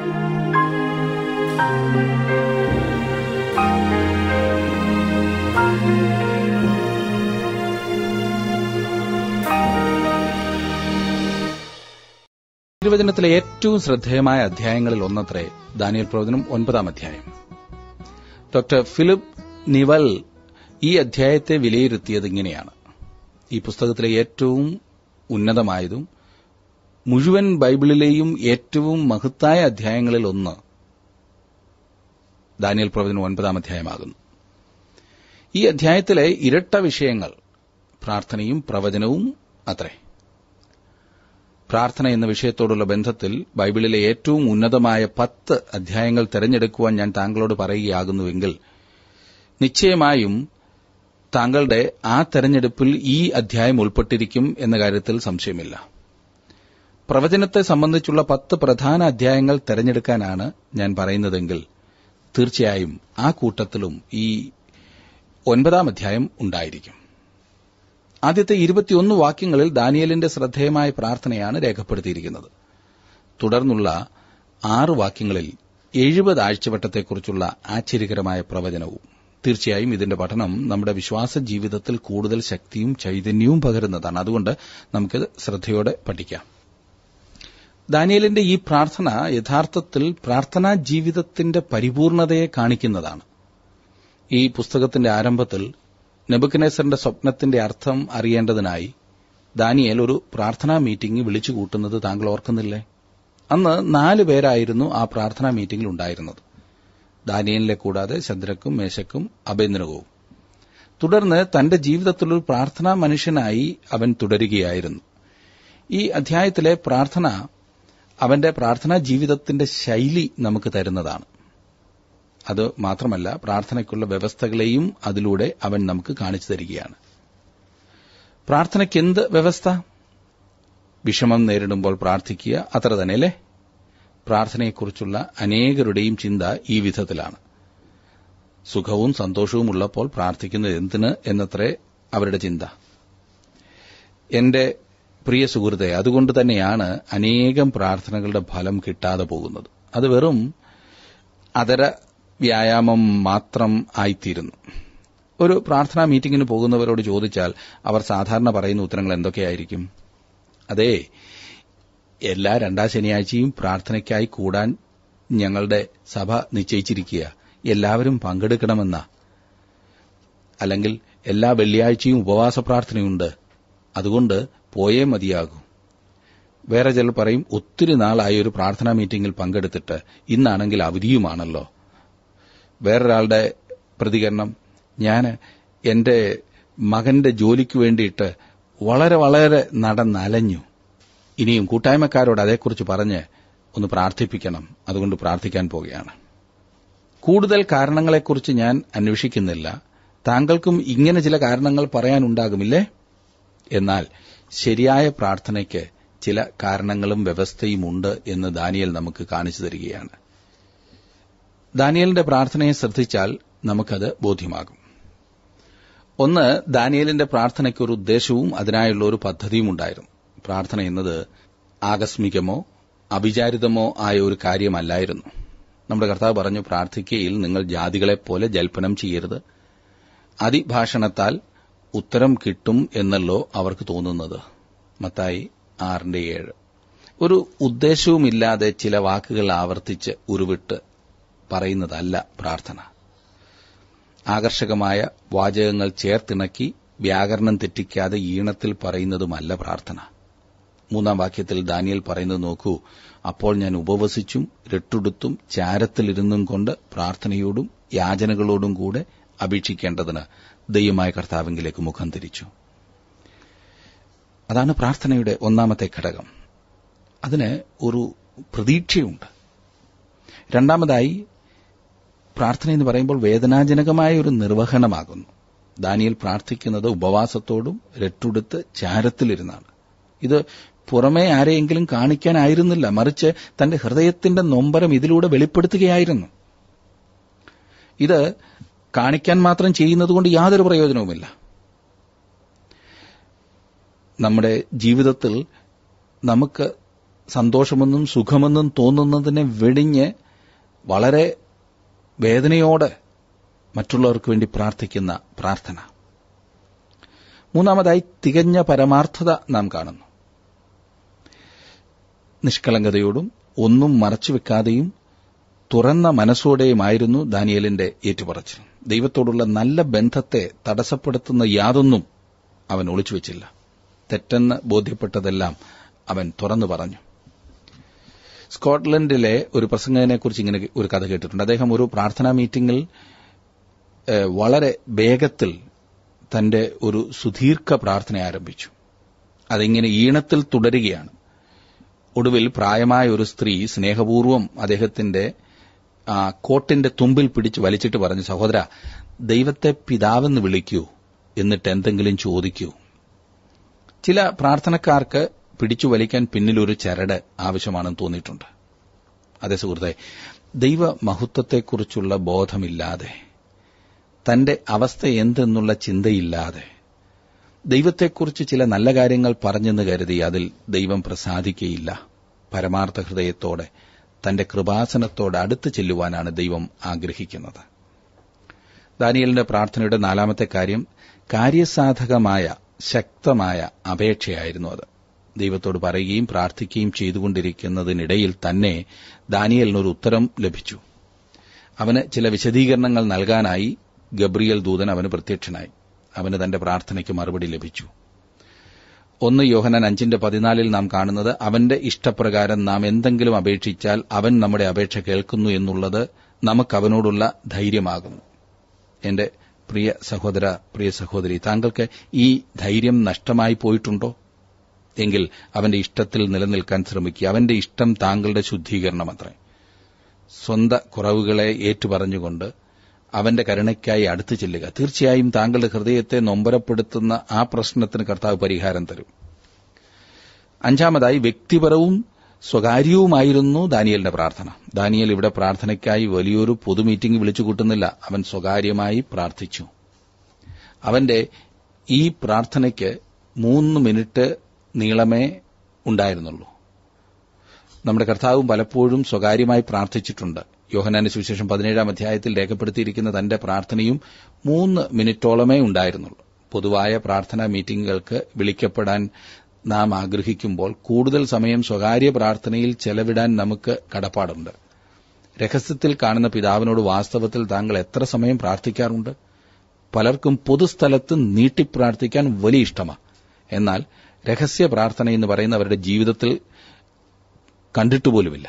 തിരുവചനത്തിലെ ഏറ്റവും ശ്രദ്ധേയമായ അധ്യായങ്ങളിൽ ഒന്നത്രേ ദാനിയൽ പ്രവചനം ഒൻപതാം അധ്യായം ഡോക്ടർ ഫിലിപ്പ് നിവൽ ഈ അധ്യായത്തെ വിലയിരുത്തിയത് ഇങ്ങനെയാണ് ഈ പുസ്തകത്തിലെ ഏറ്റവും ഉന്നതമായതും മുഴുവൻ ബൈബിളിലെയും ഏറ്റവും മഹത്തായ അധ്യായങ്ങളിൽ ഒന്ന് ദാനിയൽ പ്രവചനം ഒൻപതാം അധ്യായമാകുന്നു ഈ അധ്യായത്തിലെ ഇരട്ട വിഷയങ്ങൾ പ്രാർത്ഥനയും പ്രവചനവും അത്രേ പ്രാർത്ഥന എന്ന വിഷയത്തോടുള്ള ബന്ധത്തിൽ ബൈബിളിലെ ഏറ്റവും ഉന്നതമായ പത്ത് അധ്യായങ്ങൾ തെരഞ്ഞെടുക്കുവാൻ ഞാൻ താങ്കളോട് പറയുകയാകുന്നുവെങ്കിൽ നിശ്ചയമായും താങ്കളുടെ ആ തെരഞ്ഞെടുപ്പിൽ ഈ അധ്യായം ഉൾപ്പെട്ടിരിക്കും എന്ന കാര്യത്തിൽ സംശയമില്ല പ്രവചനത്തെ സംബന്ധിച്ചുള്ള പത്ത് പ്രധാന അധ്യായങ്ങൾ തെരഞ്ഞെടുക്കാനാണ് ഞാൻ പറയുന്നതെങ്കിൽ തീർച്ചയായും ആ കൂട്ടത്തിലും ഈ ഒൻപതാം അധ്യായം ഉണ്ടായിരിക്കും ആദ്യത്തെ ഇരുപത്തിയൊന്ന് വാക്യങ്ങളിൽ ദാനിയലിന്റെ ശ്രദ്ധേയമായ പ്രാർത്ഥനയാണ് രേഖപ്പെടുത്തിയിരിക്കുന്നത് തുടർന്നുള്ള ആറ് വാക്യങ്ങളിൽ എഴുപത് ആഴ്ചവട്ടത്തെക്കുറിച്ചുള്ള ആശ്ചര്യകരമായ പ്രവചനവും തീർച്ചയായും ഇതിന്റെ പഠനം നമ്മുടെ വിശ്വാസ ജീവിതത്തിൽ കൂടുതൽ ശക്തിയും ചൈതന്യവും പകരുന്നതാണ് അതുകൊണ്ട് നമുക്ക് ശ്രദ്ധയോടെ പഠിക്കാം ദാനിയലിന്റെ ഈ പ്രാർത്ഥന യഥാർത്ഥത്തിൽ പ്രാർത്ഥനാ ജീവിതത്തിന്റെ പരിപൂർണതയെ കാണിക്കുന്നതാണ് ഈ പുസ്തകത്തിന്റെ ആരംഭത്തിൽ നെബുക്കനേസറിന്റെ സ്വപ്നത്തിന്റെ അർത്ഥം അറിയേണ്ടതിനായി ദാനിയേൽ ഒരു പ്രാർത്ഥനാ മീറ്റിംഗ് വിളിച്ചു കൂട്ടുന്നത് താങ്കൾ ഓർക്കുന്നില്ലേ അന്ന് നാല് പേരായിരുന്നു ആ പ്രാർത്ഥനാ മീറ്റിംഗിൽ ഉണ്ടായിരുന്നത് ദാനിയലിനെ കൂടാതെ ചന്ദ്രക്കും മേശക്കും അഭേന്ദ്രകവും തുടർന്ന് തന്റെ ജീവിതത്തിൽ ഒരു പ്രാർത്ഥനാ മനുഷ്യനായി അവൻ തുടരുകയായിരുന്നു ഈ അധ്യായത്തിലെ പ്രാർത്ഥന അവന്റെ പ്രാർത്ഥനാ ജീവിതത്തിന്റെ ശൈലി നമുക്ക് തരുന്നതാണ് അത് മാത്രമല്ല പ്രാർത്ഥനയ്ക്കുള്ള വ്യവസ്ഥകളെയും അതിലൂടെ അവൻ നമുക്ക് കാണിച്ചു തരികയാണ് പ്രാർത്ഥനയ്ക്ക് എന്ത് വ്യവസ്ഥ വിഷമം നേരിടുമ്പോൾ പ്രാർത്ഥിക്കുക അത്ര തന്നെ അല്ലേ പ്രാർത്ഥനയെക്കുറിച്ചുള്ള അനേകരുടെയും ചിന്ത ഈ വിധത്തിലാണ് സുഖവും സന്തോഷവും ഉള്ളപ്പോൾ പ്രാർത്ഥിക്കുന്നത് എന്തിന് എന്നത്രേ അവരുടെ ചിന്ത എന്റെ പ്രിയ സുഹൃത്തെ അതുകൊണ്ട് തന്നെയാണ് അനേകം പ്രാർത്ഥനകളുടെ ഫലം കിട്ടാതെ പോകുന്നത് അത് വെറും അതര വ്യായാമം മാത്രം ആയിത്തീരുന്നു ഒരു പ്രാർത്ഥനാ മീറ്റിംഗിന് പോകുന്നവരോട് ചോദിച്ചാൽ അവർ സാധാരണ പറയുന്ന ഉത്തരങ്ങൾ എന്തൊക്കെയായിരിക്കും അതെ എല്ലാ രണ്ടാം ശനിയാഴ്ചയും പ്രാർത്ഥനയ്ക്കായി കൂടാൻ ഞങ്ങളുടെ സഭ നിശ്ചയിച്ചിരിക്കുക എല്ലാവരും പങ്കെടുക്കണമെന്ന അല്ലെങ്കിൽ എല്ലാ വെള്ളിയാഴ്ചയും ഉപവാസ പ്രാർത്ഥനയുണ്ട് അതുകൊണ്ട് പോയേ മതിയാകൂ വേറെ ചിലർ പറയും ഒത്തിരി നാളായി ഒരു പ്രാർത്ഥനാ മീറ്റിംഗിൽ പങ്കെടുത്തിട്ട് ഇന്നാണെങ്കിൽ അവധിയുമാണല്ലോ വേറൊരാളുടെ പ്രതികരണം ഞാൻ എന്റെ മകന്റെ ജോലിക്ക് വേണ്ടിയിട്ട് വളരെ വളരെ നടന്നലഞ്ഞു ഇനിയും കൂട്ടായ്മക്കാരോട് അതേക്കുറിച്ച് പറഞ്ഞ് ഒന്ന് പ്രാർത്ഥിപ്പിക്കണം അതുകൊണ്ട് പ്രാർത്ഥിക്കാൻ പോകുകയാണ് കൂടുതൽ കാരണങ്ങളെക്കുറിച്ച് ഞാൻ അന്വേഷിക്കുന്നില്ല താങ്കൾക്കും ഇങ്ങനെ ചില കാരണങ്ങൾ പറയാനുണ്ടാകുമില്ലേ എന്നാൽ ശരിയായ പ്രാർത്ഥനയ്ക്ക് ചില കാരണങ്ങളും വ്യവസ്ഥയുമുണ്ട് എന്ന് ദാനിയൽ നമുക്ക് കാണിച്ചു തരികയാണ് ദാനിയലിന്റെ പ്രാർത്ഥനയെ ശ്രദ്ധിച്ചാൽ നമുക്കത് ബോധ്യമാകും ഒന്ന് ദാനിയലിന്റെ പ്രാർത്ഥനയ്ക്ക് ഒരു ഉദ്ദേശവും അതിനായുള്ള ഒരു പദ്ധതിയും ഉണ്ടായിരുന്നു പ്രാർത്ഥന എന്നത് ആകസ്മികമോ അവിചാരിതമോ ആയ ഒരു കാര്യമല്ലായിരുന്നു നമ്മുടെ കർത്താവ് പറഞ്ഞു പ്രാർത്ഥിക്കയിൽ നിങ്ങൾ ജാതികളെപ്പോലെ ജൽപ്പനം ചെയ്യരുത് അതിഭാഷണത്താൽ ഉത്തരം കിട്ടും എന്നല്ലോ അവർക്ക് തോന്നുന്നത് മത്തായി ആറിന്റെ ഏഴ് ഒരു ഉദ്ദേശവുമില്ലാതെ ചില വാക്കുകൾ ആവർത്തിച്ച് ഉരുവിട്ട് പറയുന്നതല്ല പ്രാർത്ഥന ആകർഷകമായ വാചകങ്ങൾ ചേർത്തിണക്കി വ്യാകരണം തെറ്റിക്കാതെ ഈണത്തിൽ പറയുന്നതുമല്ല പ്രാർത്ഥന മൂന്നാം വാക്യത്തിൽ ദാനിയൽ പറയുന്നത് നോക്കൂ അപ്പോൾ ഞാൻ ഉപവസിച്ചും രട്ടുടുത്തും ചാരത്തിലിരുന്നും കൊണ്ട് പ്രാർത്ഥനയോടും യാചനകളോടും കൂടെ അപേക്ഷിക്കേണ്ടതിന് ദൈവമായ കർത്താവിങ്കിലേക്ക് മുഖം തിരിച്ചു അതാണ് പ്രാർത്ഥനയുടെ ഒന്നാമത്തെ ഘടകം അതിന് ഒരു പ്രതീക്ഷയുണ്ട് രണ്ടാമതായി പ്രാർത്ഥന എന്ന് പറയുമ്പോൾ വേദനാജനകമായ ഒരു നിർവഹണമാകുന്നു ദാനിയൽ പ്രാർത്ഥിക്കുന്നത് ഉപവാസത്തോടും രട്ടുടുത്ത് ചാരത്തിലിരുന്നാണ് ഇത് പുറമേ ആരെയെങ്കിലും കാണിക്കാനായിരുന്നില്ല മറിച്ച് തന്റെ ഹൃദയത്തിന്റെ നൊമ്പരം ഇതിലൂടെ വെളിപ്പെടുത്തുകയായിരുന്നു ഇത് കാണിക്കാൻ മാത്രം ചെയ്യുന്നതുകൊണ്ട് യാതൊരു പ്രയോജനവുമില്ല നമ്മുടെ ജീവിതത്തിൽ നമുക്ക് സന്തോഷമെന്നും സുഖമെന്നും തോന്നുന്നതിനെ വെടിഞ്ഞ് വളരെ വേദനയോടെ മറ്റുള്ളവർക്ക് വേണ്ടി പ്രാർത്ഥിക്കുന്ന പ്രാർത്ഥന മൂന്നാമതായി തികഞ്ഞ പരമാർത്ഥത നാം കാണുന്നു നിഷ്കളങ്കതയോടും ഒന്നും മറച്ചുവെക്കാതെയും തുറന്ന മനസ്സോടെയുമായിരുന്നു ദാനിയലിന്റെ ഏറ്റുപറച്ചിൽ ദൈവത്തോടുള്ള നല്ല ബന്ധത്തെ തടസ്സപ്പെടുത്തുന്ന യാതൊന്നും അവൻ ഒളിച്ചുവെച്ചില്ല തെറ്റെന്ന് ബോധ്യപ്പെട്ടതെല്ലാം അവൻ തുറന്നു പറഞ്ഞു സ്കോട്ട്ലൻഡിലെ ഒരു പ്രസംഗകനെക്കുറിച്ച് ഇങ്ങനെ ഒരു കഥ കേട്ടിട്ടുണ്ട് അദ്ദേഹം ഒരു പ്രാർത്ഥനാ മീറ്റിംഗിൽ ഏഹ്, വളരെ വേഗത്തിൽ തന്റെ ഒരു സുദീർഘ പ്രാർത്ഥന ആരംഭിച്ചു അതിങ്ങനെ ഈണത്തിൽ തുടരുകയാണ് ഒടുവിൽ പ്രായമായ ഒരു സ്ത്രീ സ്നേഹപൂർവ്വം അദ്ദേഹത്തിന്റെ ആ കോട്ടിന്റെ തുമ്പിൽ പിടിച്ച് വലിച്ചിട്ട് പറഞ്ഞു സഹോദര ദൈവത്തെ പിതാവെന്ന് വിളിക്കൂ എന്നിട്ട് എന്തെങ്കിലും ചോദിക്കൂ ചില പ്രാർത്ഥനക്കാർക്ക് പിടിച്ചു വലിക്കാൻ പിന്നിലൊരു ചരട് ആവശ്യമാണെന്ന് തോന്നിയിട്ടുണ്ട് അതെ സുഹൃത്തെ ദൈവ മഹത്വത്തെക്കുറിച്ചുള്ള ബോധമില്ലാതെ തന്റെ അവസ്ഥ എന്തെന്നുള്ള ചിന്തയില്ലാതെ ദൈവത്തെക്കുറിച്ച് ചില നല്ല കാര്യങ്ങൾ പറഞ്ഞെന്ന് കരുതി അതിൽ ദൈവം പ്രസാദിക്കയില്ല പരമാർത്ഥ ഹൃദയത്തോടെ തന്റെ കൃപാസനത്തോട് അടുത്ത് ചെല്ലുവാനാണ് ദൈവം ആഗ്രഹിക്കുന്നത് ദാനിയലിന്റെ പ്രാർത്ഥനയുടെ നാലാമത്തെ കാര്യം കാര്യസാധകമായ ശക്തമായ അപേക്ഷയായിരുന്നു അത് ദൈവത്തോട് പറയുകയും പ്രാർത്ഥിക്കുകയും ചെയ്തുകൊണ്ടിരിക്കുന്നതിനിടയിൽ തന്നെ ദാനിയലിനൊരു ഉത്തരം ലഭിച്ചു അവന് ചില വിശദീകരണങ്ങൾ നൽകാനായി ഗബ്രിയൽ ദൂതൻ അവന് പ്രത്യക്ഷനായി അവന് തന്റെ പ്രാർത്ഥനയ്ക്ക് മറുപടി ലഭിച്ചു ഒന്ന് യോഹനൻ അഞ്ചിന്റെ പതിനാലിൽ നാം കാണുന്നത് അവന്റെ ഇഷ്ടപ്രകാരം നാം എന്തെങ്കിലും അപേക്ഷിച്ചാൽ അവൻ നമ്മുടെ അപേക്ഷ കേൾക്കുന്നു എന്നുള്ളത് നമുക്ക് അവനോടുള്ള ധൈര്യമാകുന്നു എന്റെ പ്രിയ സഹോദര പ്രിയ സഹോദരി താങ്കൾക്ക് ഈ ധൈര്യം നഷ്ടമായി പോയിട്ടുണ്ടോ എങ്കിൽ അവന്റെ ഇഷ്ടത്തിൽ നിലനിൽക്കാൻ ശ്രമിക്കുക അവന്റെ ഇഷ്ടം താങ്കളുടെ ശുദ്ധീകരണമത്രേ സ്വന്ത കുറവുകളെ ഏറ്റുപറഞ്ഞുകൊണ്ട് അവന്റെ കരുണയ്ക്കായി അടുത്തു ചെല്ലുക തീർച്ചയായും താങ്കളുടെ ഹൃദയത്തെ നൊമ്പരപ്പെടുത്തുന്ന ആ പ്രശ്നത്തിന് കർത്താവ് പരിഹാരം തരും അഞ്ചാമതായി വ്യക്തിപരവും സ്വകാര്യവുമായിരുന്നു ദാനിയലിന്റെ പ്രാർത്ഥന ദാനിയൽ ഇവിടെ പ്രാർത്ഥനയ്ക്കായി വലിയൊരു പൊതു മീറ്റിംഗ് വിളിച്ചു കൂട്ടുന്നില്ല അവൻ സ്വകാര്യമായി പ്രാർത്ഥിച്ചു അവന്റെ ഈ പ്രാർത്ഥനയ്ക്ക് മൂന്ന് മിനിറ്റ് നീളമേ ഉണ്ടായിരുന്നുള്ളൂ നമ്മുടെ കർത്താവും പലപ്പോഴും സ്വകാര്യമായി പ്രാർത്ഥിച്ചിട്ടുണ്ട് യോഹനാന്റെ സുവിശേഷം പതിനേഴാം അധ്യായത്തിൽ രേഖപ്പെടുത്തിയിരിക്കുന്ന തന്റെ പ്രാർത്ഥനയും മൂന്ന് മിനിറ്റോളമേ ഉണ്ടായിരുന്നുള്ളൂ പൊതുവായ പ്രാർത്ഥനാ മീറ്റിംഗുകൾക്ക് വിളിക്കപ്പെടാൻ നാം ആഗ്രഹിക്കുമ്പോൾ കൂടുതൽ സമയം സ്വകാര്യ പ്രാർത്ഥനയിൽ ചെലവിടാൻ നമുക്ക് കടപ്പാടുണ്ട് രഹസ്യത്തിൽ കാണുന്ന പിതാവിനോട് വാസ്തവത്തിൽ താങ്കൾ എത്ര സമയം പ്രാർത്ഥിക്കാറുണ്ട് പലർക്കും പൊതുസ്ഥലത്ത് നീട്ടിപ്രാർത്ഥിക്കാൻ വലിയ ഇഷ്ടമാണ് എന്നാൽ രഹസ്യ പ്രാർത്ഥന എന്ന് പറയുന്ന അവരുടെ ജീവിതത്തിൽ കണ്ടിട്ടുപോലുമില്ല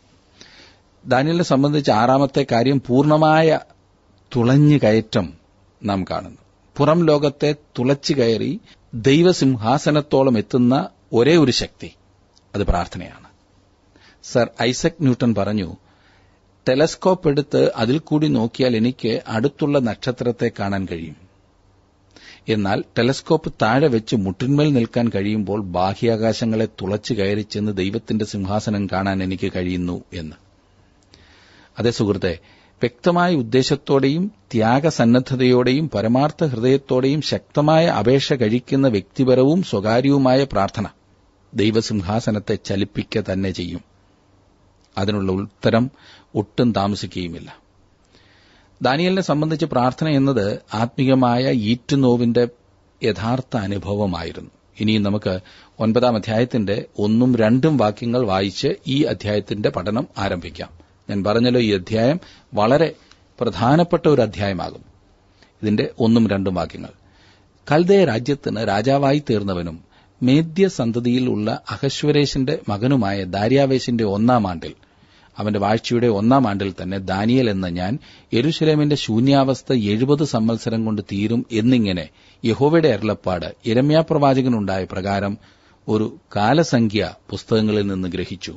ദാനിയലിനെ സംബന്ധിച്ച് ആറാമത്തെ കാര്യം പൂർണ്ണമായ തുളഞ്ഞു കയറ്റം നാം കാണുന്നു പുറം ലോകത്തെ തുളച്ചു കയറി ദൈവസിംഹാസനത്തോളം എത്തുന്ന ഒരേ ഒരു ശക്തി അത് പ്രാർത്ഥനയാണ് സർ ഐസക് ന്യൂട്ടൺ പറഞ്ഞു ടെലസ്കോപ്പ് എടുത്ത് അതിൽ കൂടി നോക്കിയാൽ എനിക്ക് അടുത്തുള്ള നക്ഷത്രത്തെ കാണാൻ കഴിയും എന്നാൽ ടെലസ്കോപ്പ് താഴെ വെച്ച് മുട്ടിന്മേൽ നിൽക്കാൻ കഴിയുമ്പോൾ ബാഹ്യാകാശങ്ങളെ തുളച്ചു കയറി ചെന്ന് ദൈവത്തിന്റെ സിംഹാസനം കാണാൻ എനിക്ക് കഴിയുന്നു എന്ന് അതേ സുഹൃത്തെ വ്യക്തമായ ഉദ്ദേശത്തോടെയും ത്യാഗസന്നദ്ധതയോടെയും പരമാർത്ഥ ഹൃദയത്തോടെയും ശക്തമായ അപേക്ഷ കഴിക്കുന്ന വ്യക്തിപരവും സ്വകാര്യവുമായ പ്രാർത്ഥന ദൈവസിംഹാസനത്തെ ചലിപ്പിക്കുക തന്നെ ചെയ്യും അതിനുള്ള ഉത്തരം ഒട്ടും താമസിക്കുകയുമില്ല ദാനിയലിനെ സംബന്ധിച്ച് പ്രാർത്ഥന എന്നത് ആത്മീയമായ ഈറ്റുനോവിന്റെ യഥാർത്ഥ അനുഭവമായിരുന്നു ഇനിയും നമുക്ക് ഒൻപതാം അധ്യായത്തിന്റെ ഒന്നും രണ്ടും വാക്യങ്ങൾ വായിച്ച് ഈ അധ്യായത്തിന്റെ പഠനം ആരംഭിക്കാം ഞാൻ പറഞ്ഞല്ലോ ഈ അധ്യായം വളരെ പ്രധാനപ്പെട്ട ഒരു അധ്യായമാകും ഇതിന്റെ ഒന്നും രണ്ടും വാക്യങ്ങൾ കൽദയ രാജ്യത്തിന് രാജാവായി തീർന്നവനും മേദ്യ സന്തതിയിലുള്ള അഹശ്വരേശിന്റെ മകനുമായ ദാര്യാവേശിന്റെ ഒന്നാം ആണ്ടിൽ അവന്റെ വാഴ്ചയുടെ ഒന്നാം ആണ്ടിൽ തന്നെ ദാനിയൽ എന്ന ഞാൻ യെരുശലേമിന്റെ ശൂന്യാവസ്ഥ എഴുപത് സംവത്സരം കൊണ്ട് തീരും എന്നിങ്ങനെ യഹോവയുടെ അരുളപ്പാട് ഇരമ്യാ പ്രവാചകനുണ്ടായ പ്രകാരം ഒരു കാലസംഖ്യ പുസ്തകങ്ങളിൽ നിന്ന് ഗ്രഹിച്ചു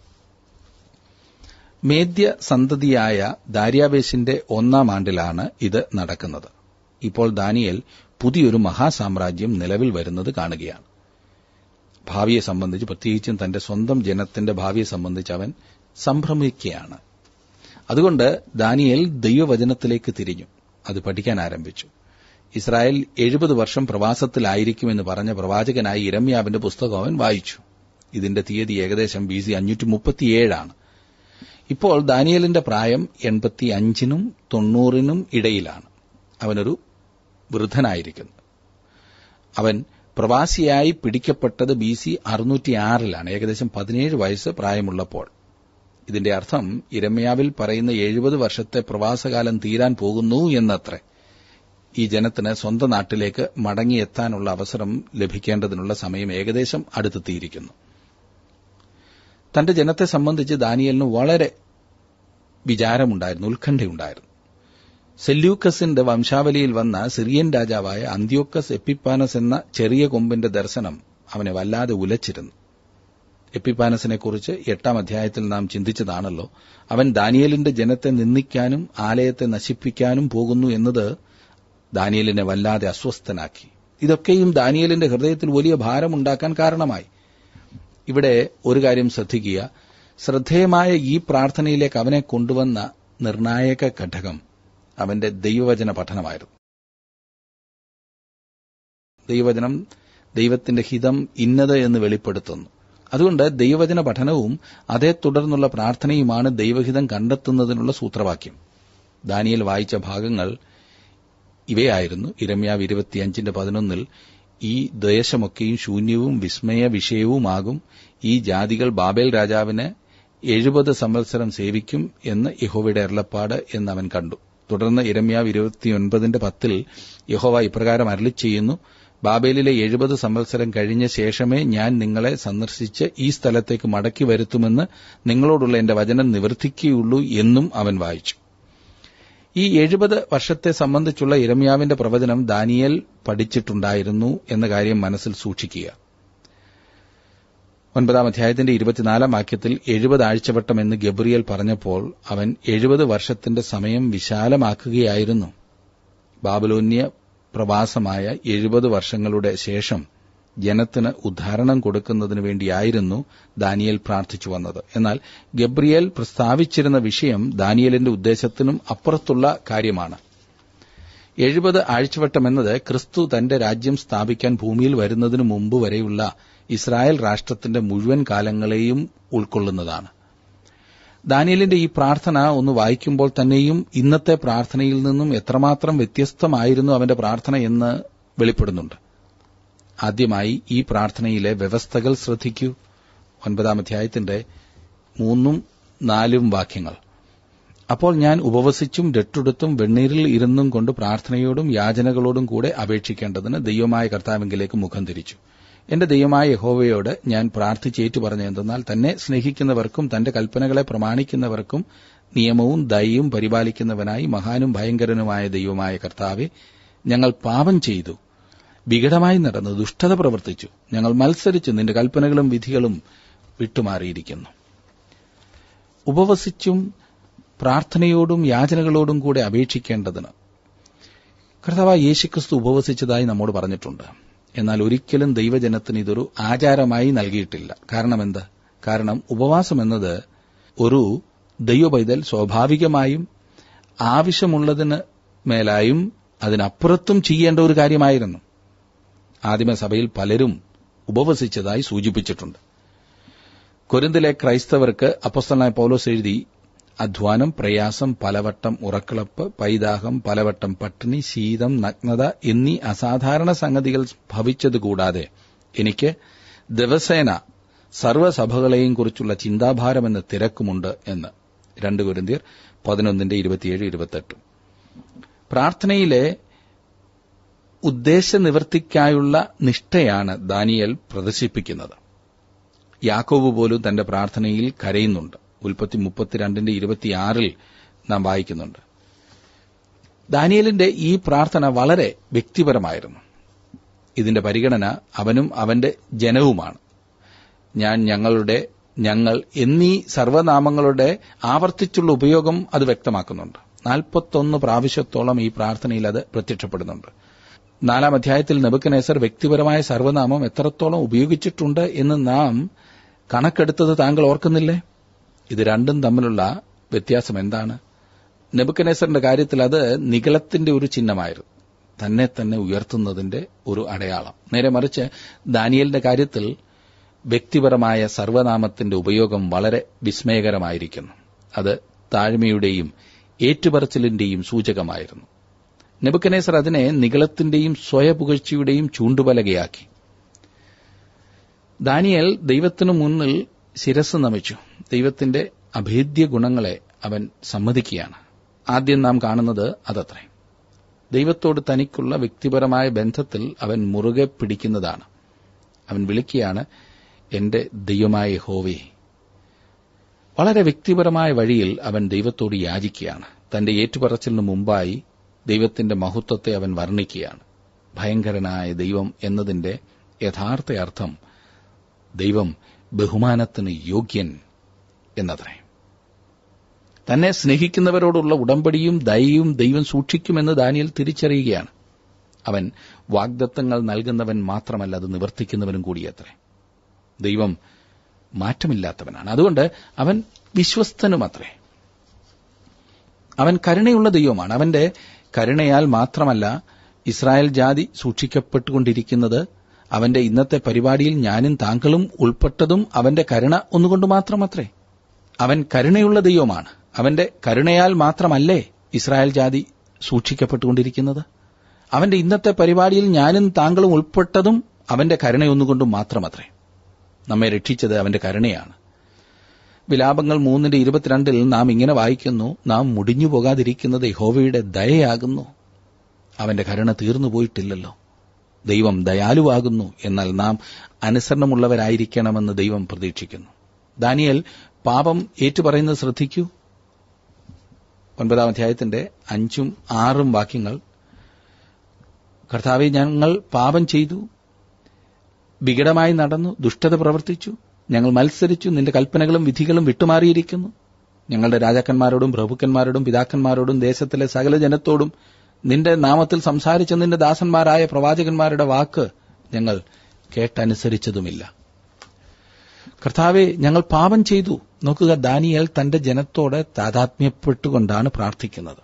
മേദ്യ സന്തതിയായ ദാര്യാവേശിന്റെ ഒന്നാം ആണ്ടിലാണ് ഇത് നടക്കുന്നത് ഇപ്പോൾ ദാനിയൽ പുതിയൊരു മഹാസാമ്രാജ്യം നിലവിൽ വരുന്നത് കാണുകയാണ് ഭാവിയെ സംബന്ധിച്ച് പ്രത്യേകിച്ചും തന്റെ സ്വന്തം ജനത്തിന്റെ ഭാവിയെ സംബന്ധിച്ച് അവൻ സംഭ്രമിക്കുകയാണ് അതുകൊണ്ട് ദാനിയേൽ ദൈവവചനത്തിലേക്ക് തിരിഞ്ഞു അത് പഠിക്കാൻ ആരംഭിച്ചു ഇസ്രായേൽ എഴുപത് വർഷം പ്രവാസത്തിലായിരിക്കുമെന്ന് പറഞ്ഞ പ്രവാചകനായി ഇരമ്യാവിന്റെ പുസ്തകം അവൻ വായിച്ചു ഇതിന്റെ തീയതി ഏകദേശം ബി സി അഞ്ഞൂറ്റി മുപ്പത്തിയേഴാണ് ഇപ്പോൾ ദാനിയലിന്റെ പ്രായം എൺപത്തി അഞ്ചിനും തൊണ്ണൂറിനും ഇടയിലാണ് അവനൊരു വൃദ്ധനായിരിക്കുന്നു അവൻ പ്രവാസിയായി പിടിക്കപ്പെട്ടത് ബി സി അറുന്നൂറ്റിയാറിലാണ് ഏകദേശം പതിനേഴ് വയസ്സ് പ്രായമുള്ളപ്പോൾ ഇതിന്റെ അർത്ഥം ഇരമ്യാവിൽ പറയുന്ന എഴുപത് വർഷത്തെ പ്രവാസകാലം തീരാൻ പോകുന്നു എന്നത്രേ ഈ ജനത്തിന് സ്വന്തം നാട്ടിലേക്ക് മടങ്ങിയെത്താനുള്ള അവസരം ലഭിക്കേണ്ടതിനുള്ള സമയം ഏകദേശം അടുത്തെത്തിയിരിക്കുന്നു തന്റെ ജനത്തെ സംബന്ധിച്ച് ദാനിയലിന് വളരെ വിചാരമുണ്ടായിരുന്നു ഉത്കണ്ഠയുണ്ടായിരുന്നു സെല്യൂക്കസിന്റെ വംശാവലിയിൽ വന്ന സിറിയൻ രാജാവായ അന്ത്യോക്കസ് എപ്പിപ്പാനസ് എന്ന ചെറിയ കൊമ്പിന്റെ ദർശനം അവനെ വല്ലാതെ ഉലച്ചിരുന്നു എപ്പിപ്പാനസിനെക്കുറിച്ച് എട്ടാം അധ്യായത്തിൽ നാം ചിന്തിച്ചതാണല്ലോ അവൻ ദാനിയലിന്റെ ജനത്തെ നിന്ദിക്കാനും ആലയത്തെ നശിപ്പിക്കാനും പോകുന്നു എന്നത് ദാനിയലിനെ വല്ലാതെ അസ്വസ്ഥനാക്കി ഇതൊക്കെയും ദാനിയലിന്റെ ഹൃദയത്തിൽ വലിയ ഭാരമുണ്ടാക്കാൻ കാരണമായി ഇവിടെ ഒരു കാര്യം ശ്രദ്ധിക്കുക ശ്രദ്ധേയമായ ഈ പ്രാർത്ഥനയിലേക്ക് അവനെ കൊണ്ടുവന്ന നിർണായക ഘടകം അവന്റെ ദൈവവചന പഠനമായിരുന്നു ദൈവവചനം ദൈവത്തിന്റെ ഹിതം ഇന്നത് എന്ന് വെളിപ്പെടുത്തുന്നു അതുകൊണ്ട് ദൈവവചന പഠനവും അതേ തുടർന്നുള്ള പ്രാർത്ഥനയുമാണ് ദൈവഹിതം കണ്ടെത്തുന്നതിനുള്ള സൂത്രവാക്യം ദാനിയൽ വായിച്ച ഭാഗങ്ങൾ ഇവയായിരുന്നു ഇരമ്യാവ് ഇരുപത്തിയഞ്ചിന്റെ പതിനൊന്നിൽ ഈ ദേശമൊക്കെയും ശൂന്യവും വിസ്മയ വിഷയവുമാകും ഈ ജാതികൾ ബാബേൽ രാജാവിനെ എഴുപത് സംവത്സരം സേവിക്കും എന്ന് യഹോവയുടെ അരുളപ്പാട് എന്ന് അവൻ കണ്ടു തുടർന്ന് ഇരമ്യാവ് ഇരുപത്തിയൊൻപതിന്റെ പത്തിൽ യഹോവ ഇപ്രകാരം അരളി ചെയ്യുന്നു ബാബേലിലെ എഴുപത് സംവത്സരം കഴിഞ്ഞ ശേഷമേ ഞാൻ നിങ്ങളെ സന്ദർശിച്ച് ഈ സ്ഥലത്തേക്ക് മടക്കി വരുത്തുമെന്ന് നിങ്ങളോടുള്ള എന്റെ വചനം നിവർത്തിക്കുകയുള്ളൂ എന്നും അവൻ വായിച്ചു ഈ എഴുപത് വർഷത്തെ സംബന്ധിച്ചുള്ള ഇരമ്യാവിന്റെ പ്രവചനം ദാനിയേൽ പഠിച്ചിട്ടുണ്ടായിരുന്നു എന്ന കാര്യം മനസ്സിൽ സൂക്ഷിക്കുക ഒൻപതാം അധ്യായത്തിന്റെ ഇരുപത്തിനാലാം വാക്യത്തിൽ എഴുപത് ആഴ്ചവട്ടം എന്ന് ഗബ്രിയേൽ പറഞ്ഞപ്പോൾ അവൻ എഴുപത് വർഷത്തിന്റെ സമയം വിശാലമാക്കുകയായിരുന്നു ബാബലോന്യ പ്രവാസമായ എഴുപത് വർഷങ്ങളുടെ ശേഷം ജനത്തിന് ഉദ്ധാരണം കൊടുക്കുന്നതിനു വേണ്ടിയായിരുന്നു ദാനിയേൽ പ്രാർത്ഥിച്ചു വന്നത് എന്നാൽ ഗബ്രിയേൽ പ്രസ്താവിച്ചിരുന്ന വിഷയം ദാനിയേലിന്റെ ഉദ്ദേശത്തിനും അപ്പുറത്തുള്ള കാര്യമാണ് എഴുപത് ആഴ്ചവട്ടം എന്നത് ക്രിസ്തു തന്റെ രാജ്യം സ്ഥാപിക്കാൻ ഭൂമിയിൽ വരുന്നതിനു മുമ്പ് വരെയുള്ള ഇസ്രായേൽ രാഷ്ട്രത്തിന്റെ മുഴുവൻ കാലങ്ങളെയും ഉൾക്കൊള്ളുന്നതാണ് ദാനിയലിന്റെ ഈ പ്രാർത്ഥന ഒന്ന് വായിക്കുമ്പോൾ തന്നെയും ഇന്നത്തെ പ്രാർത്ഥനയിൽ നിന്നും എത്രമാത്രം വ്യത്യസ്തമായിരുന്നു അവന്റെ പ്രാർത്ഥന എന്ന് വെളിപ്പെടുന്നുണ്ട് ആദ്യമായി ഈ പ്രാർത്ഥനയിലെ വ്യവസ്ഥകൾ ശ്രദ്ധിക്കൂ ഒൻപതാം അധ്യായത്തിന്റെ മൂന്നും നാലും വാക്യങ്ങൾ അപ്പോൾ ഞാൻ ഉപവസിച്ചും രട്ടുടുത്തും വെണ്ണീരിൽ ഇരുന്നും കൊണ്ട് പ്രാർത്ഥനയോടും യാചനകളോടും കൂടെ അപേക്ഷിക്കേണ്ടതിന് ദൈവമായ കർത്താവിങ്കിലേക്ക് മുഖം തിരിച്ചു എന്റെ ദൈവമായ യഹോവയോട് ഞാൻ പ്രാർത്ഥിച്ചേറ്റു പറഞ്ഞെന്തെന്നാൽ തന്നെ സ്നേഹിക്കുന്നവർക്കും തന്റെ കൽപ്പനകളെ പ്രമാണിക്കുന്നവർക്കും നിയമവും ദയയും പരിപാലിക്കുന്നവനായി മഹാനും ഭയങ്കരനുമായ ദൈവമായ കർത്താവെ ഞങ്ങൾ പാപം ചെയ്തു വികടമായി നടന്നു ദുഷ്ടത പ്രവർത്തിച്ചു ഞങ്ങൾ മത്സരിച്ചു നിന്റെ കൽപ്പനകളും വിധികളും വിട്ടുമാറിയിരിക്കുന്നു ഉപവസിച്ചും പ്രാർത്ഥനയോടും യാചനകളോടും കൂടെ അപേക്ഷിക്കേണ്ടതിന് കർത്താവ് യേശുക്രിസ്തു ഉപവസിച്ചതായി നമ്മോട് പറഞ്ഞിട്ടുണ്ട് എന്നാൽ ഒരിക്കലും ദൈവജനത്തിന് ഇതൊരു ആചാരമായി നൽകിയിട്ടില്ല കാരണം എന്ത് കാരണം ഉപവാസം എന്നത് ഒരു ദൈവപൈതൽ സ്വാഭാവികമായും ആവശ്യമുള്ളതിന് മേലായും അതിനപ്പുറത്തും ചെയ്യേണ്ട ഒരു കാര്യമായിരുന്നു ആദിമസഭയിൽ പലരും ഉപവസിച്ചതായി സൂചിപ്പിച്ചിട്ടുണ്ട് കൊരിന്തിലെ ക്രൈസ്തവർക്ക് അപ്പസ്തലനായ പൌലോസ് എഴുതി അധ്വാനം പ്രയാസം പലവട്ടം ഉറക്കിളപ്പ് പൈതാഹം പലവട്ടം പട്ടിണി ശീതം നഗ്നത എന്നീ അസാധാരണ സംഗതികൾ ഭവിച്ചതുകൂടാതെ എനിക്ക് ദിവസേന സർവ്വസഭകളെയും കുറിച്ചുള്ള ചിന്താഭാരമെന്ന തിരക്കുമുണ്ട് എന്ന് രണ്ട് കുരിന്തിയർ പതിനൊന്നിന്റെ ഇരുപത്തിയേഴ് ഇരുപത്തെട്ട് പ്രാർത്ഥനയിലെ ഉദ്ദേശനിവൃത്തിക്കായുള്ള നിഷ്ഠയാണ് ദാനിയൽ പ്രദർശിപ്പിക്കുന്നത് യാക്കോബ് പോലും തന്റെ പ്രാർത്ഥനയിൽ കരയുന്നുണ്ട് ഉൽപ്പത്തി മുപ്പത്തിരണ്ടിന്റെ ഇരുപത്തിയാറിൽ നാം വായിക്കുന്നുണ്ട് ദാനിയലിന്റെ ഈ പ്രാർത്ഥന വളരെ വ്യക്തിപരമായിരുന്നു ഇതിന്റെ പരിഗണന അവനും അവന്റെ ജനവുമാണ് ഞാൻ ഞങ്ങളുടെ ഞങ്ങൾ എന്നീ സർവനാമങ്ങളുടെ ആവർത്തിച്ചുള്ള ഉപയോഗം അത് വ്യക്തമാക്കുന്നുണ്ട് നാൽപ്പത്തൊന്ന് പ്രാവശ്യത്തോളം ഈ പ്രാർത്ഥനയിൽ അത് പ്രത്യക്ഷപ്പെടുന്നുണ്ട് നാലാം അധ്യായത്തിൽ നെബുക്കനേസർ വ്യക്തിപരമായ സർവനാമം എത്രത്തോളം ഉപയോഗിച്ചിട്ടുണ്ട് എന്ന് നാം കണക്കെടുത്തത് താങ്കൾ ഓർക്കുന്നില്ലേ ഇത് രണ്ടും തമ്മിലുള്ള വ്യത്യാസം എന്താണ് നെബുക്കനേസറിന്റെ കാര്യത്തിൽ അത് നികളത്തിന്റെ ഒരു ചിഹ്നമായിരുന്നു തന്നെ തന്നെ ഉയർത്തുന്നതിന്റെ ഒരു അടയാളം നേരെ മറിച്ച് ദാനിയലിന്റെ കാര്യത്തിൽ വ്യക്തിപരമായ സർവനാമത്തിന്റെ ഉപയോഗം വളരെ വിസ്മയകരമായിരിക്കുന്നു അത് താഴ്മയുടെയും ഏറ്റുപറച്ചിലിന്റെയും സൂചകമായിരുന്നു നെബുക്കനേസർ അതിനെ നികളത്തിന്റെയും സ്വയപുകഴ്ചയുടെയും ചൂണ്ടുപലകയാക്കി ദാനിയൽ ദൈവത്തിനു മുന്നിൽ ശിരസ് നമിച്ചു ദൈവത്തിന്റെ അഭേദ്യ ഗുണങ്ങളെ അവൻ സമ്മതിക്കുകയാണ് ആദ്യം നാം കാണുന്നത് അതത്രേ ദൈവത്തോട് തനിക്കുള്ള വ്യക്തിപരമായ ബന്ധത്തിൽ അവൻ മുറുകെ പിടിക്കുന്നതാണ് അവൻ വിളിക്കുകയാണ് എന്റെ ദൈവമായ ഹോവേ വളരെ വ്യക്തിപരമായ വഴിയിൽ അവൻ ദൈവത്തോട് യാചിക്കുകയാണ് തന്റെ ഏറ്റുപറച്ചിലിന് മുമ്പായി ദൈവത്തിന്റെ മഹത്വത്തെ അവൻ വർണ്ണിക്കുകയാണ് ഭയങ്കരനായ ദൈവം എന്നതിന്റെ യഥാർത്ഥ അർത്ഥം ദൈവം ബഹുമാനത്തിന് യോഗ്യൻ എന്നത്രേ തന്നെ സ്നേഹിക്കുന്നവരോടുള്ള ഉടമ്പടിയും ദയയും ദൈവം സൂക്ഷിക്കുമെന്ന് ദാനിയൽ തിരിച്ചറിയുകയാണ് അവൻ വാഗ്ദത്തങ്ങൾ നൽകുന്നവൻ മാത്രമല്ല അത് നിവർത്തിക്കുന്നവനും കൂടിയത്രേ ദൈവം മാറ്റമില്ലാത്തവനാണ് അതുകൊണ്ട് അവൻ വിശ്വസ്തനുമത്രേ അവൻ കരുണയുള്ള ദൈവമാണ് അവന്റെ കരുണയാൽ മാത്രമല്ല ഇസ്രായേൽ ജാതി സൂക്ഷിക്കപ്പെട്ടുകൊണ്ടിരിക്കുന്നത് അവന്റെ ഇന്നത്തെ പരിപാടിയിൽ ഞാനും താങ്കളും ഉൾപ്പെട്ടതും അവന്റെ കരുണ ഒന്നുകൊണ്ട് മാത്രമത്രേ അവൻ കരുണയുള്ള ദൈവമാണ് അവന്റെ കരുണയാൽ മാത്രമല്ലേ ഇസ്രായേൽ ജാതി സൂക്ഷിക്കപ്പെട്ടുകൊണ്ടിരിക്കുന്നത് അവന്റെ ഇന്നത്തെ പരിപാടിയിൽ ഞാനും താങ്കളും ഉൾപ്പെട്ടതും അവന്റെ കരുണയൊന്നുകൊണ്ടും മാത്രമത്രേ നമ്മെ രക്ഷിച്ചത് അവന്റെ കരുണയാണ് വിലാപങ്ങൾ മൂന്നിന്റെ ഇരുപത്തിരണ്ടിൽ നാം ഇങ്ങനെ വായിക്കുന്നു നാം മുടിഞ്ഞു പോകാതിരിക്കുന്നത് യഹോവയുടെ ദയയാകുന്നു അവന്റെ കരുണ തീർന്നു പോയിട്ടില്ലല്ലോ ദൈവം ദയാലുവാകുന്നു എന്നാൽ നാം അനുസരണമുള്ളവരായിരിക്കണമെന്ന് ദൈവം പ്രതീക്ഷിക്കുന്നു ദാനിയൽ പാപം ഏറ്റുപറയുന്നത് ശ്രദ്ധിക്കൂ ഒൻപതാം അധ്യായത്തിന്റെ അഞ്ചും ആറും വാക്യങ്ങൾ കർത്താവെ ഞങ്ങൾ പാപം ചെയ്തു വികടമായി നടന്നു ദുഷ്ടത പ്രവർത്തിച്ചു ഞങ്ങൾ മത്സരിച്ചു നിന്റെ കൽപ്പനകളും വിധികളും വിട്ടുമാറിയിരിക്കുന്നു ഞങ്ങളുടെ രാജാക്കന്മാരോടും പ്രഭുക്കന്മാരോടും പിതാക്കന്മാരോടും ദേശത്തിലെ സകല ജനത്തോടും നിന്റെ നാമത്തിൽ സംസാരിച്ച നിന്റെ ദാസന്മാരായ പ്രവാചകന്മാരുടെ വാക്ക് ഞങ്ങൾ കേട്ടനുസരിച്ചതുമില്ല കർത്താവെ ഞങ്ങൾ പാപം ചെയ്തു നോക്കുക ദാനിയൽ തന്റെ ജനത്തോട് താതാത്മ്യപ്പെട്ടുകൊണ്ടാണ് പ്രാർത്ഥിക്കുന്നത്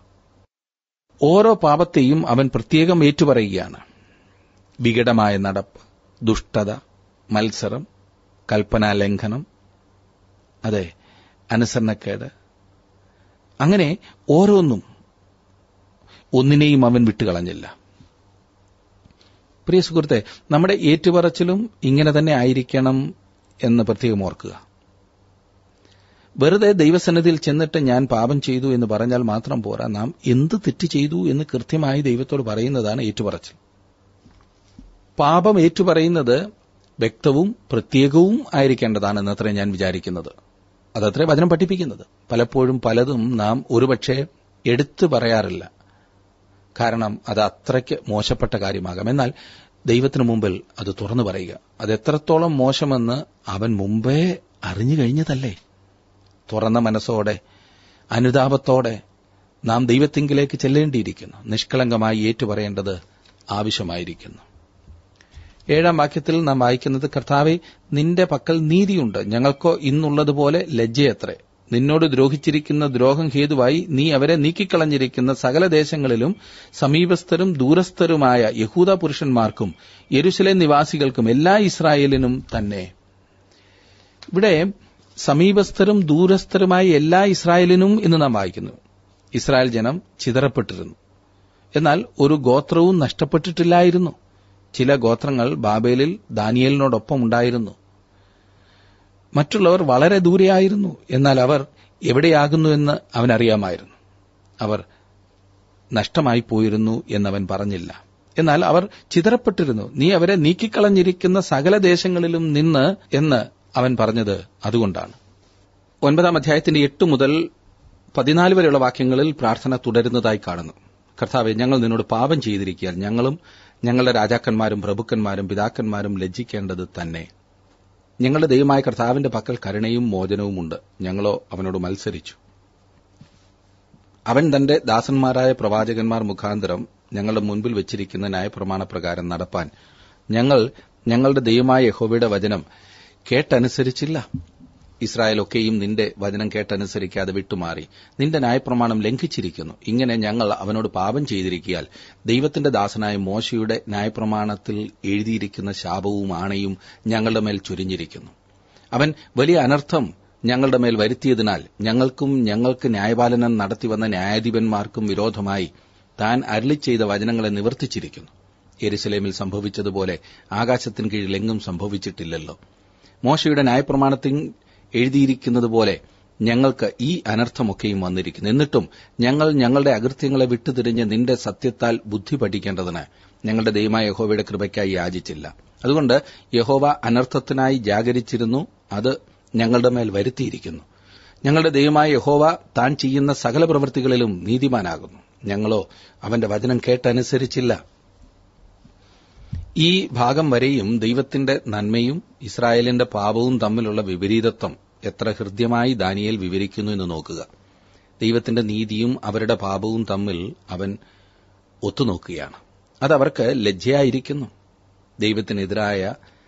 ഓരോ പാപത്തെയും അവൻ പ്രത്യേകം ഏറ്റുപറയുകയാണ് വികടമായ നടപ്പ് ദുഷ്ടത മത്സരം കൽപ്പനാലംഘനം അതെ അനുസരണക്കേട് അങ്ങനെ ഓരോന്നും ഒന്നിനെയും അവൻ വിട്ടുകളഞ്ഞില്ല പ്രിയ സുഹൃത്തെ നമ്മുടെ ഏറ്റുപറച്ചിലും ഇങ്ങനെ തന്നെ ആയിരിക്കണം എന്ന് പ്രത്യേകം ഓർക്കുക വെറുതെ ദൈവസന്നിധിയിൽ ചെന്നിട്ട് ഞാൻ പാപം ചെയ്തു എന്ന് പറഞ്ഞാൽ മാത്രം പോരാ നാം എന്ത് തെറ്റ് ചെയ്തു എന്ന് കൃത്യമായി ദൈവത്തോട് പറയുന്നതാണ് ഏറ്റുപറച്ചിൽ പാപം ഏറ്റുപറയുന്നത് വ്യക്തവും പ്രത്യേകവും ആയിരിക്കേണ്ടതാണ് എന്നത്രേ ഞാൻ വിചാരിക്കുന്നത് അതത്രേ വചനം പഠിപ്പിക്കുന്നത് പലപ്പോഴും പലതും നാം ഒരുപക്ഷെ എടുത്തു പറയാറില്ല കാരണം അത് അത്രയ്ക്ക് മോശപ്പെട്ട കാര്യമാകാം എന്നാൽ ദൈവത്തിനു മുമ്പിൽ അത് തുറന്നു പറയുക അത് എത്രത്തോളം മോശമെന്ന് അവൻ മുമ്പേ അറിഞ്ഞു കഴിഞ്ഞതല്ലേ തുറന്ന മനസ്സോടെ അനുതാപത്തോടെ നാം ദൈവത്തിങ്കിലേക്ക് ചെല്ലേണ്ടിയിരിക്കുന്നു നിഷ്കളങ്കമായി ഏറ്റുപറയേണ്ടത് ആവശ്യമായിരിക്കുന്നു ഏഴാം വാക്യത്തിൽ നാം വായിക്കുന്നത് കർത്താവെ നിന്റെ പക്കൽ നീതിയുണ്ട് ഞങ്ങൾക്കോ ഇന്നുള്ളതുപോലെ ലജ്ജയത്രേ നിന്നോട് ദ്രോഹിച്ചിരിക്കുന്ന ദ്രോഹം ഹേതുവായി നീ അവരെ നീക്കിക്കളഞ്ഞിരിക്കുന്ന സകല ദേശങ്ങളിലും സമീപസ്ഥരും ദൂരസ്ഥരുമായ യഹൂദ പുരുഷന്മാർക്കും യെരുശലേം നിവാസികൾക്കും എല്ലാ ഇസ്രായേലിനും തന്നെ ഇവിടെ സമീപസ്ഥരും ദൂരസ്ഥരുമായ എല്ലാ ഇസ്രായേലിനും എന്ന് നാം വായിക്കുന്നു ഇസ്രായേൽ ജനം ചിതറപ്പെട്ടിരുന്നു എന്നാൽ ഒരു ഗോത്രവും നഷ്ടപ്പെട്ടിട്ടില്ലായിരുന്നു ചില ഗോത്രങ്ങൾ ബാബേലിൽ ദാനിയലിനോടൊപ്പം ഉണ്ടായിരുന്നു മറ്റുള്ളവർ വളരെ ദൂരെയായിരുന്നു എന്നാൽ അവർ എവിടെയാകുന്നുവെന്ന് അവനറിയാമായിരുന്നു അവർ നഷ്ടമായി പോയിരുന്നു എന്നവൻ പറഞ്ഞില്ല എന്നാൽ അവർ ചിതറപ്പെട്ടിരുന്നു നീ അവരെ നീക്കിക്കളഞ്ഞിരിക്കുന്ന സകല ദേശങ്ങളിലും നിന്ന് എന്ന് അവൻ പറഞ്ഞത് അതുകൊണ്ടാണ് ഒൻപതാം അധ്യായത്തിന്റെ എട്ട് മുതൽ പതിനാല് വരെയുള്ള വാക്യങ്ങളിൽ പ്രാർത്ഥന തുടരുന്നതായി കാണുന്നു കർത്താവെ ഞങ്ങൾ നിന്നോട് പാപം ചെയ്തിരിക്കാൻ ഞങ്ങളും ഞങ്ങളുടെ രാജാക്കന്മാരും പ്രഭുക്കന്മാരും പിതാക്കന്മാരും ലജ്ജിക്കേണ്ടത് തന്നെ ഞങ്ങളുടെ ദൈവമായ കർത്താവിന്റെ പക്കൽ കരുണയും മോചനവുമുണ്ട് ഞങ്ങളോ അവനോട് മത്സരിച്ചു അവൻ തന്റെ ദാസന്മാരായ പ്രവാചകന്മാർ മുഖാന്തരം ഞങ്ങളുടെ മുൻപിൽ വെച്ചിരിക്കുന്ന ന്യായപ്രമാണപ്രകാരം നടപ്പാൻ ഞങ്ങൾ ഞങ്ങളുടെ ദൈവമായ യഹോവയുടെ വചനം കേട്ടനുസരിച്ചില്ല ഇസ്രായേലൊക്കെയും നിന്റെ വചനം കേട്ടനുസരിക്കാതെ വിട്ടുമാറി നിന്റെ ന്യായപ്രമാണം ലംഘിച്ചിരിക്കുന്നു ഇങ്ങനെ ഞങ്ങൾ അവനോട് പാപം ചെയ്തിരിക്കിയാൽ ദൈവത്തിന്റെ ദാസനായ മോശയുടെ ന്യായപ്രമാണത്തിൽ എഴുതിയിരിക്കുന്ന ശാപവും ആണയും ഞങ്ങളുടെ മേൽ ചുരിഞ്ഞിരിക്കുന്നു അവൻ വലിയ അനർത്ഥം ഞങ്ങളുടെ മേൽ വരുത്തിയതിനാൽ ഞങ്ങൾക്കും ഞങ്ങൾക്ക് ന്യായപാലനം നടത്തിവന്ന ന്യായാധിപന്മാർക്കും വിരോധമായി താൻ അരളി ചെയ്ത വചനങ്ങളെ നിവർത്തിച്ചിരിക്കുന്നു എരുസലേമിൽ സംഭവിച്ചതുപോലെ ആകാശത്തിന് കീഴിൽ എങ്ങും സംഭവിച്ചിട്ടില്ലല്ലോ മോശയുടെ ന്യായപ്രമാണത്തിൽ എഴുതിയിരിക്കുന്നതുപോലെ ഞങ്ങൾക്ക് ഈ അനർത്ഥമൊക്കെയും വന്നിരിക്കുന്നു എന്നിട്ടും ഞങ്ങൾ ഞങ്ങളുടെ അകൃത്യങ്ങളെ വിട്ടുതിരിഞ്ഞ് നിന്റെ സത്യത്താൽ ബുദ്ധി പഠിക്കേണ്ടതിന് ഞങ്ങളുടെ ദൈവമായ യഹോവയുടെ കൃപയ്ക്കായി യാചിച്ചില്ല അതുകൊണ്ട് യഹോവ അനർത്ഥത്തിനായി ജാഗരിച്ചിരുന്നു അത് ഞങ്ങളുടെ മേൽ വരുത്തിയിരിക്കുന്നു ഞങ്ങളുടെ ദൈവമായ യഹോവ താൻ ചെയ്യുന്ന സകല പ്രവൃത്തികളിലും നീതിമാനാകുന്നു ഞങ്ങളോ അവന്റെ വചനം കേട്ടനുസരിച്ചില്ല ഈ ഭാഗം വരെയും ദൈവത്തിന്റെ നന്മയും ഇസ്രായേലിന്റെ പാപവും തമ്മിലുള്ള വിപരീതത്വം എത്ര ഹൃദ്യമായി ദാനിയേൽ വിവരിക്കുന്നു എന്ന് നോക്കുക ദൈവത്തിന്റെ നീതിയും അവരുടെ പാപവും തമ്മിൽ അവൻ ഒത്തുനോക്കുകയാണ് അതവർക്ക് ലജ്ജയായിരിക്കുന്നു ദൈവത്തിനെതിരായ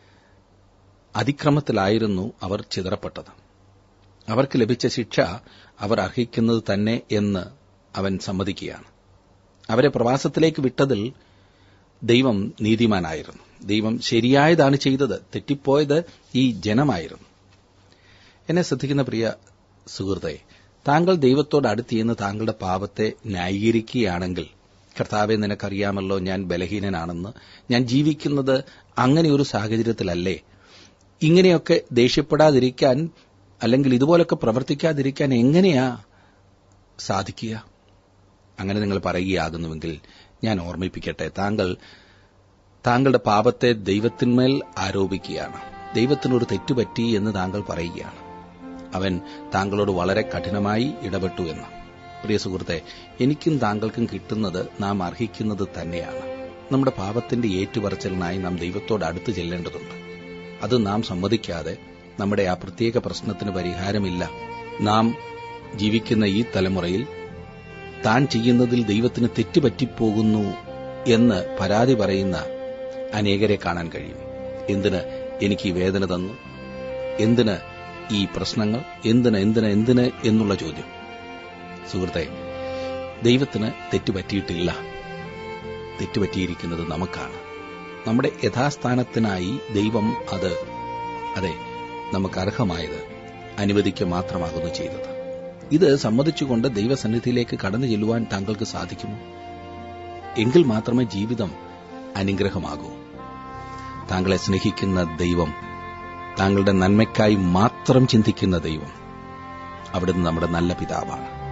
അതിക്രമത്തിലായിരുന്നു അവർ ചിതറപ്പെട്ടത് അവർക്ക് ലഭിച്ച ശിക്ഷ അവർ അർഹിക്കുന്നത് തന്നെ എന്ന് അവൻ സമ്മതിക്കുകയാണ് അവരെ പ്രവാസത്തിലേക്ക് വിട്ടതിൽ ദൈവം നീതിമാനായിരുന്നു ദൈവം ശരിയായതാണ് ചെയ്തത് തെറ്റിപ്പോയത് ഈ ജനമായിരുന്നു എന്നെ ശ്രദ്ധിക്കുന്ന പ്രിയ സുഹൃത്തെ താങ്കൾ ദൈവത്തോട് അടുത്തിയെന്ന് താങ്കളുടെ പാപത്തെ ന്യായീകരിക്കുകയാണെങ്കിൽ കർത്താവെ നിനക്കറിയാമല്ലോ ഞാൻ ബലഹീനനാണെന്ന് ഞാൻ ജീവിക്കുന്നത് അങ്ങനെ ഒരു സാഹചര്യത്തിലല്ലേ ഇങ്ങനെയൊക്കെ ദേഷ്യപ്പെടാതിരിക്കാൻ അല്ലെങ്കിൽ ഇതുപോലൊക്കെ പ്രവർത്തിക്കാതിരിക്കാൻ എങ്ങനെയാ സാധിക്കുക അങ്ങനെ നിങ്ങൾ പറയുകയാകുന്നുവെങ്കിൽ ഞാൻ ഓർമ്മിപ്പിക്കട്ടെ താങ്കൾ താങ്കളുടെ പാപത്തെ ദൈവത്തിന്മേൽ ആരോപിക്കുകയാണ് ദൈവത്തിനൊരു തെറ്റുപറ്റി എന്ന് താങ്കൾ പറയുകയാണ് അവൻ താങ്കളോട് വളരെ കഠിനമായി ഇടപെട്ടു എന്ന് പ്രിയ സുഹൃത്തെ എനിക്കും താങ്കൾക്കും കിട്ടുന്നത് നാം അർഹിക്കുന്നത് തന്നെയാണ് നമ്മുടെ പാപത്തിന്റെ ഏറ്റുപറച്ചിലിനായി നാം ദൈവത്തോട് അടുത്ത് ചെല്ലേണ്ടതുണ്ട് അത് നാം സമ്മതിക്കാതെ നമ്മുടെ ആ പ്രത്യേക പ്രശ്നത്തിന് പരിഹാരമില്ല നാം ജീവിക്കുന്ന ഈ തലമുറയിൽ താൻ ചെയ്യുന്നതിൽ ദൈവത്തിന് തെറ്റുപറ്റിപ്പോകുന്നു എന്ന് പരാതി പറയുന്ന അനേകരെ കാണാൻ കഴിയും എന്തിന് എനിക്ക് ഈ വേദന തന്നു എന്തിന് ഈ പ്രശ്നങ്ങൾ എന്തിന് എന്തിന് എന്തിന് എന്നുള്ള ചോദ്യം സുഹൃത്തെ ദൈവത്തിന് തെറ്റുപറ്റിയിട്ടില്ല തെറ്റുപറ്റിയിരിക്കുന്നത് നമുക്കാണ് നമ്മുടെ യഥാസ്ഥാനത്തിനായി ദൈവം അത് അതെ നമുക്ക് അർഹമായത് അനുവദിക്കുക മാത്രമാകുന്നു ചെയ്തത് ഇത് സമ്മതിച്ചുകൊണ്ട് ദൈവസന്നിധിയിലേക്ക് കടന്നു ചെല്ലുവാൻ താങ്കൾക്ക് സാധിക്കുമോ എങ്കിൽ മാത്രമേ ജീവിതം അനുഗ്രഹമാകൂ താങ്കളെ സ്നേഹിക്കുന്ന ദൈവം താങ്കളുടെ നന്മയ്ക്കായി മാത്രം ചിന്തിക്കുന്ന ദൈവം അവിടുന്ന് നമ്മുടെ നല്ല പിതാവാണ്